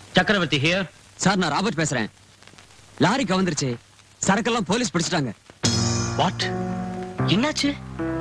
சக்கரவர்த்தி here sir நான் Robert பேசுறேன் லாரி கவுந்துருச்சு சரக்கெல்லாம் போலீஸ் பிடிச்சிட்டாங்க வாட் என்னாச்சு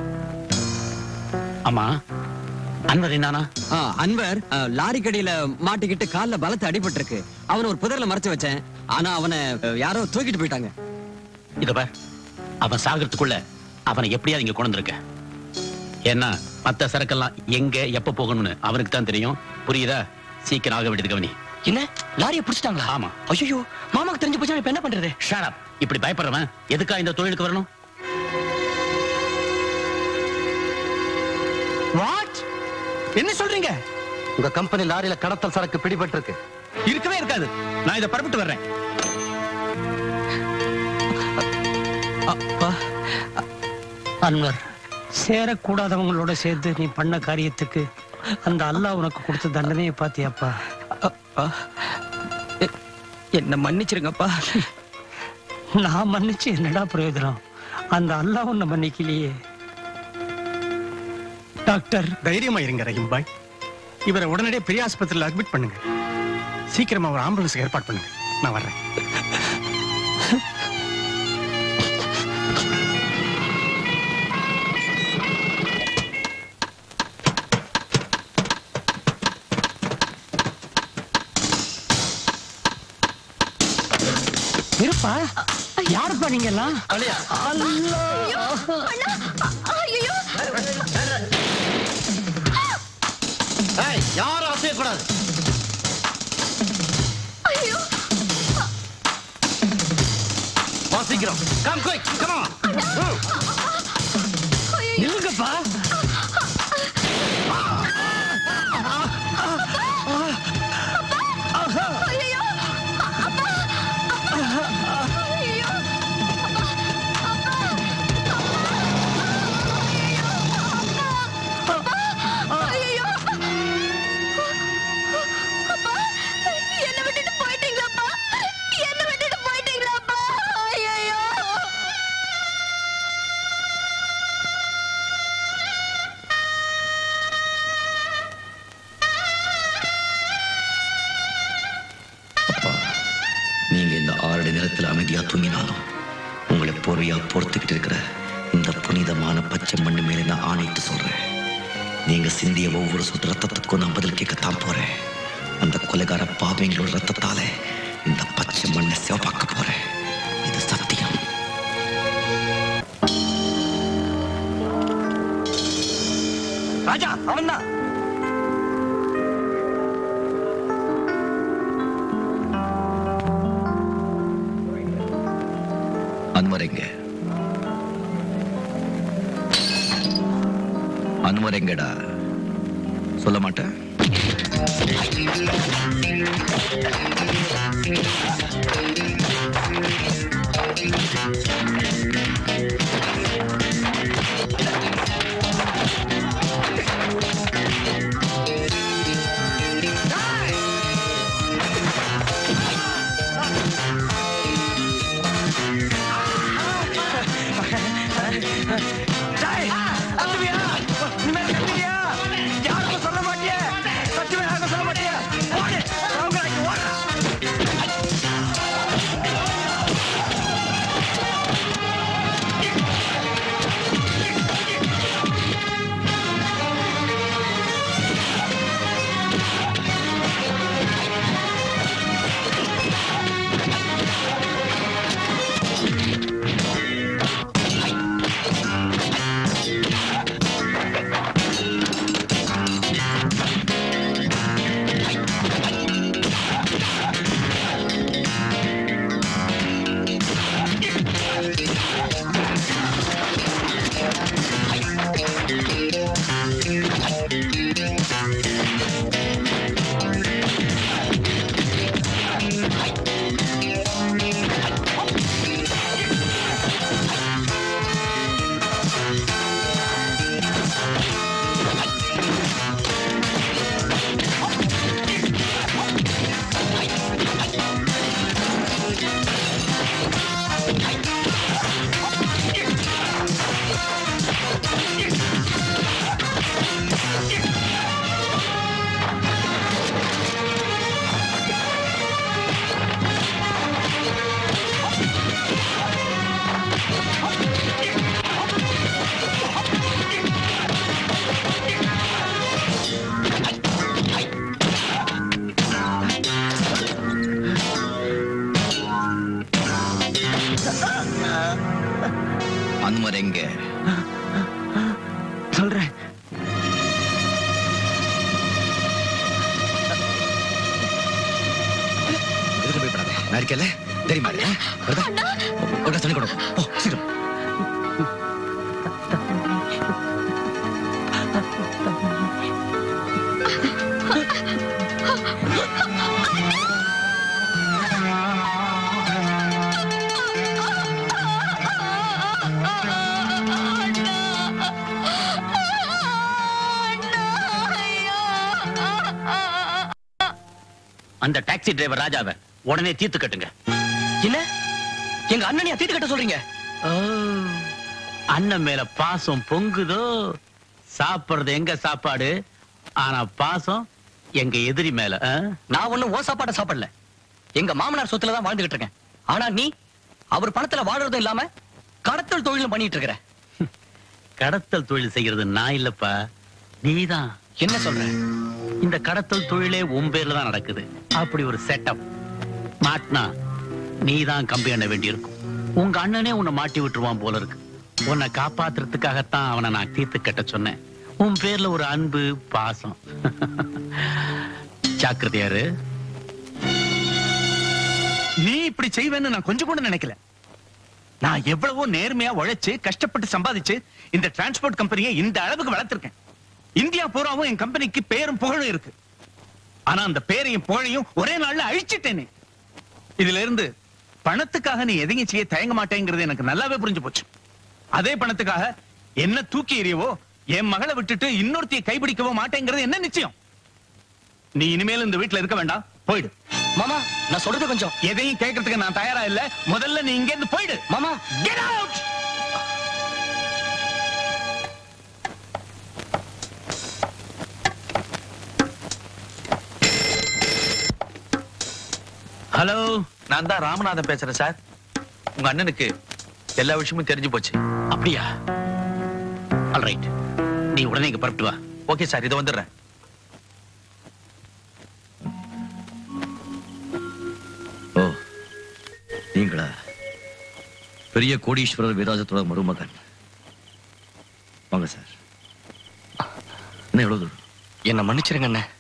ஆமா அன்வர் என்னானா ஆ, அன்வர் ஆ, லாரி கடியில மாட்டிக்கிட்டு கால்ல பலத்த அடிபட்டு இருக்கு அவனை ஒரு புதர்ல மறைச்சு வச்சேன் ஆனா அவனை அ, யாரோ தூக்கிட்டு போயிட்டாங்க இத பார் அவன் சாகிறதுக்குள்ள அவனை எப்படியாவது இங்க கொண்டு வந்திருக்க ஏன்னா மத்த சரக்கெல்லாம் எங்க எப்ப போகணும்னு அவனுக்கு தான் தெரியும் புரியுதா சீக்கிரம் ஆக வேண்டியது கவனி என்ன லாரியை பிடிச்சிட்டாங்களா ஆமா ஐயோ மாமாக்கு தெரிஞ்சு போச்சா இப்ப என்ன பண்றது ஷட் அப் இப்படி பயப்படுறவன் எதுக்கா இந்த தொழிலுக்கு வரணும் வாட் என்ன சொல்றீங்க உங்க கம்பெனி லாரியில கடத்தல் சரக்கு பிடிபட்டு இருக்கு இருக்கவே இருக்காது நான் இதை பரப்பிட்டு வர்றேன் அப்பா அன்வர் சேரக்கூடாதவங்களோட சேர்த்து நீ பண்ண காரியத்துக்கு அந்த அல்லாஹ் உனக்கு கொடுத்த தண்டனையை பாத்தியாப்பா அப்பா எ- என்ன மன்னிச்சிருங்கப்பா நான் மன்னிச்சு என்னடா பிரயோஜனம் அந்த அல்லாஹ் உன்னை மன்னிக்கலையே டாக்டர் தைரியமா இருங்க ரஹீம் பாய் இவரை உடனடியே பெரிய ஆஸ்பத்திரியில் அட்மிட் பண்ணுங்க சீக்கிரமா ஒரு ஆம்புலன்ஸ் ஏற்பாடு பண்ணுங்க நான் வர்றேன் இருப்பா யாருப்பா நீங்க எல்லாம் யாரும் அசையக்கூடாது வாசிக்கிறோம் கம் குயிக் கம் ஆன் நில்லுங்கப்பா என்ன விட்டுட்டு போயிட்டீங்களாப்பா என்ன விட்டுட்டு போயிட்டீங்களாப்பா ஐயோ நீங்க இந்த ஆறடி நிலத்தில் அமைதியா தூங்கினாலும் உங்களை போர்வையா பொறுத்துக்கிட்டு இருக்கிற இந்த புனிதமான பச்சை மண்ணு மேல நான் ஆணையிட்டு சொல்றேன் நீங்க சிந்திய ஒவ்வொரு சொட்டு ரத்தத்துக்கும் நான் பதில் கேட்கத்தான் போறேன் அந்த கொலைகார பாவிங்களோட ரத்தத்தால இந்த பச்சை மண்ணை சிவப்பாக்க போறேன் இது சத்தியம் ராஜா அவன்தான் அன்வர் எங்க அன்வர் எங்கடா சொல்ல மாட்டேன் டேய், கத்துவியா? இனிமேல் கத்துவியா? யாருக்கும் சொல்ல மாட்டியே? சத்தியமா யாருக்கும் சொல்ல மாட்டியே? ஓடு, ரவுங்கராய்க்கு ஓடு. நான் இருக்கேன்ல தெரியுமா இல்ல? வருதா ஒரு தண்ணி கொடு ஓ சீக்கிரம் அந்த டாக்ஸி டிரைவர் ராஜாவை உடனே தீர்த்து கட்டுங்க என்ன எங்க அண்ணனையா தீட்டு கட்ட சொல்றீங்க ஓ, அண்ணன் மேல பாசம் பொங்குதோ சாப்பிடுறது எங்க சாப்பாடு ஆனா பாசம் எங்க எதிரி மேல ஆ? நான் ஒண்ணும் ஓ சாப்பாட்ட சாப்பிடல எங்க மாமனார் சொத்துல தான் வாழ்ந்துகிட்டு இருக்கேன் ஆனா நீ அவர் பணத்துல வாழறதும் இல்லாம கடத்தல் தொழிலும் பண்ணிட்டு இருக்கிற கடத்தல் தொழில் செய்யறது நான் இல்லப்பா நீதான் என்ன சொல்ற இந்த கடத்தல் தொழிலே உன் பேர்ல தான் நடக்குது அப்படி ஒரு செட்டப் மாட்டினா நீ தான் கம்பி எண்ண வேண்டியிருக்கும் உங்க அண்ணனே உன்னை மாட்டி விட்டுருவான் போல இருக்கு உன்னை காப்பாத்துறதுக்காகத்தான் அவனை நான் தீர்த்து கட்ட சொன்னேன் உன் பேர்ல ஒரு அன்பு பாசம் ஜாக்கிரதையாரு நீ இப்படி செய்வேன்னு நான் கொஞ்சம் கூட நினைக்கல நான் எவ்வளவோ நேர்மையா உழைச்சு கஷ்டப்பட்டு சம்பாதிச்சு இந்த டிரான்ஸ்போர்ட் கம்பெனியை இந்த அளவுக்கு வளர்த்திருக்கேன் இந்தியா பூராவும் என் கம்பெனிக்கு பேரும் புகழும் இருக்கு ஆனா அந்த பேரையும் புகழையும் ஒரே நாள்ல அழிச்சிட்டேனே இதுல இருந்து பணத்துக்காக நீ எதையும் செய்ய தயங்க மாட்டேங்கிறது எனக்கு நல்லாவே புரிஞ்சு போச்சு அதே பணத்துக்காக என்ன தூக்கி எறியவோ என் மகளை விட்டுட்டு இன்னொருத்தைய கைப்பிடிக்கவோ மாட்டேங்கிறது என்ன நிச்சயம் நீ இனிமேல் இந்த வீட்டுல இருக்க வேண்டாம் போயிடு மாமா நான் சொல்றது கொஞ்சம் எதையும் கேட்கறதுக்கு நான் தயாரா இல்ல முதல்ல நீ இங்க இருந்து போயிடு மாமா Get out! ஹலோ நான் தான் ராமநாதன் பேசுறேன் சார் உங்க அண்ணனுக்கு எல்லா விஷயமும் தெரிஞ்சு போச்சு அப்படியா ஆல்ரைட் நீ உடனே இங்க புறப்பட்டு வா ஓகே சார் இதை வந்துடுறேன் ஓ நீங்களா பெரிய கோடீஸ்வரர் வேதாஜத்தோட மருமகன் வாங்க சார் என்ன எவ்வளவு தூரம் என்ன மன்னிச்சிருங்க அண்ணே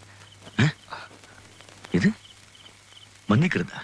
இது மன்னிக்கிறதா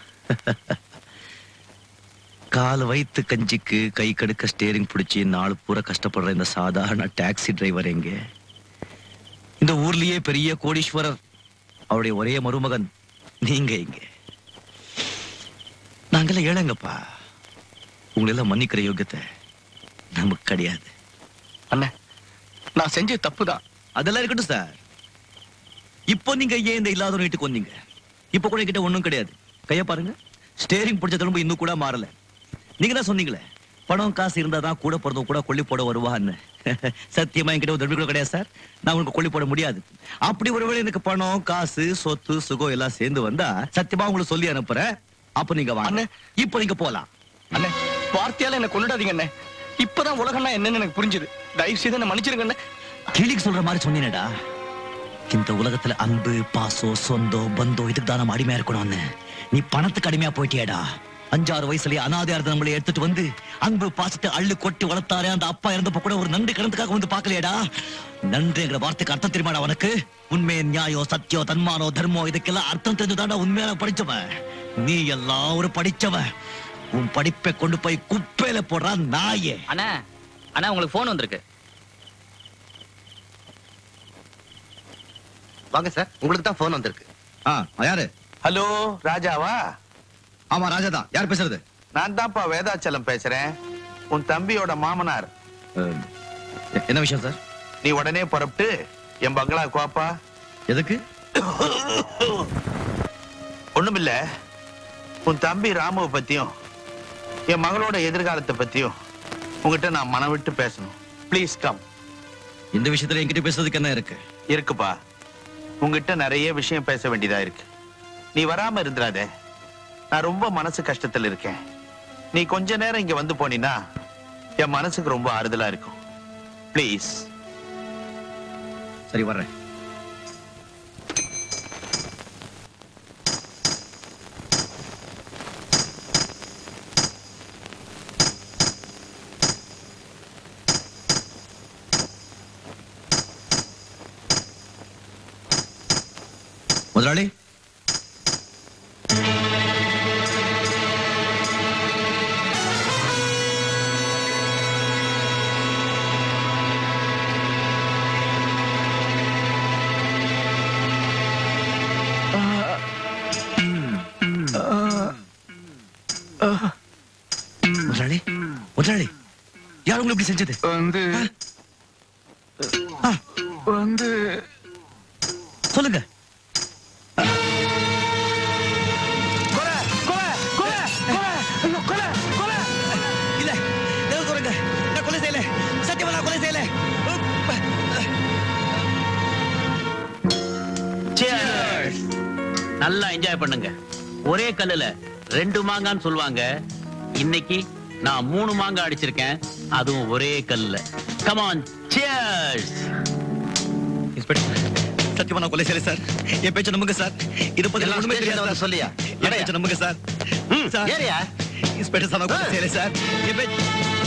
கால் வைத்து கஞ்சிக்கு கை கடுக்க ஸ்டேரிங் பிடிச்சி நாள் பூரா கஷ்டப்படுற இந்த சாதாரண டாக்ஸி டிரைவர் எங்க இந்த ஊர்லயே பெரிய கோடீஸ்வரர் அவருடைய ஒரே மருமகன் நீங்க இங்க நாங்கெல்லாம் ஏழைங்கப்பா உங்களெல்லாம் மன்னிக்கிற யோகியத்தை நமக்கு கிடையாது அண்ணே நான் செஞ்ச தப்புதான் அதெல்லாம் இருக்கட்டும் சார் இப்போ நீங்க ஏன் இந்த இல்லாத வீட்டுக்கு வந்தீங்க இப்போ கூட கிட்ட ஒண்ணும் கிடையாது கைய பாருங்க ஸ்டேரிங் பிடிச்ச திரும்ப இன்னும் கூட மாறல நீங்க தான் சொன்னீங்களே பணம் காசு இருந்தா தான் கூட பிறந்தவங்க கூட கொல்லி போட வருவான்னு சத்தியமா என்கிட்ட ஒரு தடவை கூட கிடையாது சார் நான் உங்களுக்கு கொல்லி போட முடியாது அப்படி ஒருவேளை எனக்கு பணம் காசு சொத்து சுகம் எல்லாம் சேர்ந்து வந்தா சத்தியமா உங்களுக்கு சொல்லி அனுப்புறேன் அப்ப நீங்க வாங்க அண்ணே. இப்போ நீங்க போலாம் அண்ணே வார்த்தையால என்ன கொண்டுடாதீங்க அண்ணே இப்பதான் உலகம்னா என்னன்னு எனக்கு புரிஞ்சுது தயவு செய்து என்ன மன்னிச்சிருங்க அண்ணே கிளிக்கு சொல்ற மாதிரி சொன்னீனடா இந்த உலகத்துல அன்பு பாசம் சொந்தம் பந்தம் இதுக்கு தான் நம்ம அடிமையா இருக்கணும்னு நீ பணத்துக்கு அடிமையா போயிட்டியேடா அஞ்சாறு வயசுலயே அனாதையா இருந்த நம்மளை எடுத்துட்டு வந்து அன்பு பாசத்தை அள்ளு கொட்டி வளர்த்தாரே அந்த அப்பா இறந்தப்ப கூட ஒரு நன்றி கடந்துக்காக வந்து பார்க்கலையேடா நன்றிங்கிற வார்த்தைக்கு அர்த்தம் தெரியுமாடா உனக்கு உண்மை நியாயம் சத்தியம் தன்மானோ தர்மம் இதுக்கெல்லாம் அர்த்தம் தெரிஞ்சுதான்டா உண்மையான படிச்சவன் நீ எல்லாம் ஒரு படிச்சவன் உன் படிப்பை கொண்டு போய் குப்பையில போடுறான் நாயே அண்ணா அண்ணா உங்களுக்கு போன் வந்திருக்கு வாங்க சார் உங்களுக்கு தான் போன் வந்திருக்கு ஆ யாரு ஹலோ ராஜாவா ஆமா ராஜா தான் யார் பேசுறது நான் தான்ப்பா வேதாச்சலம் பேசுறேன் உன் தம்பியோட மாமனார் அஹ், என்ன விஷயம் சார் நீ உடனே புறப்பட்டு என் பங்களா வாப்பா எதுக்கு ஒண்ணுமில்ல உன் தம்பி ராமுவை பத்தியும் என் மகளோட எதிர்காலத்தை பத்தியும் உங்ககிட்ட நான் மனம் விட்டு பேசணும் ப்ளீஸ் கம் இந்த விஷயத்துல என்கிட்ட பேசுறதுக்கு என்ன இருக்கு இருக்குப்பா உங்ககிட்ட நிறைய விஷயம் பேச வேண்டியதா இருக்கு நீ வராம இருந்துடாத நான் ரொம்ப மனசு கஷ்டத்துல இருக்கேன் நீ கொஞ்ச நேரம் இங்க வந்து போனீன்னா என் மனசுக்கு ரொம்ப ஆறுதலா இருக்கும் ப்ளீஸ் சரி வர்றேன் முதலாளி இப்படி செஞ்சது வந்து வந்து சொல்லுங்க கொலை கொலை கொலை கொலை ஐயோ, கொலை கொலை இல்ல தேவ சொல்லுங்க நான் கொலை செய்யல சத்தியமா நான் கொலை செய்யல Cheers. நல்லா என்ஜாய் பண்ணுங்க ஒரே கல்லுல ரெண்டு மாங்கான்னு சொல்லுவாங்க இன்னைக்கு நான் மூணு மாங்காய் அடிச்சிருக்கேன் அதுவும் ஒரே கல்லுல கமான் சியர்ஸ் இன்ஸ்பெக்டர் சத்தியமா நான் கொலை செய்யல சார் என் பேச்ச நம்புங்க சார் இது பத்தி எல்லாம் ஒண்ணுமே ஸ்டேஷன்ல தெரியாது வந்து சார். சொல்லியா? என் பேச்ச நம்புங்க sir sir area inspector sir நான் கொலை செய்யல சார் என் பேச்ச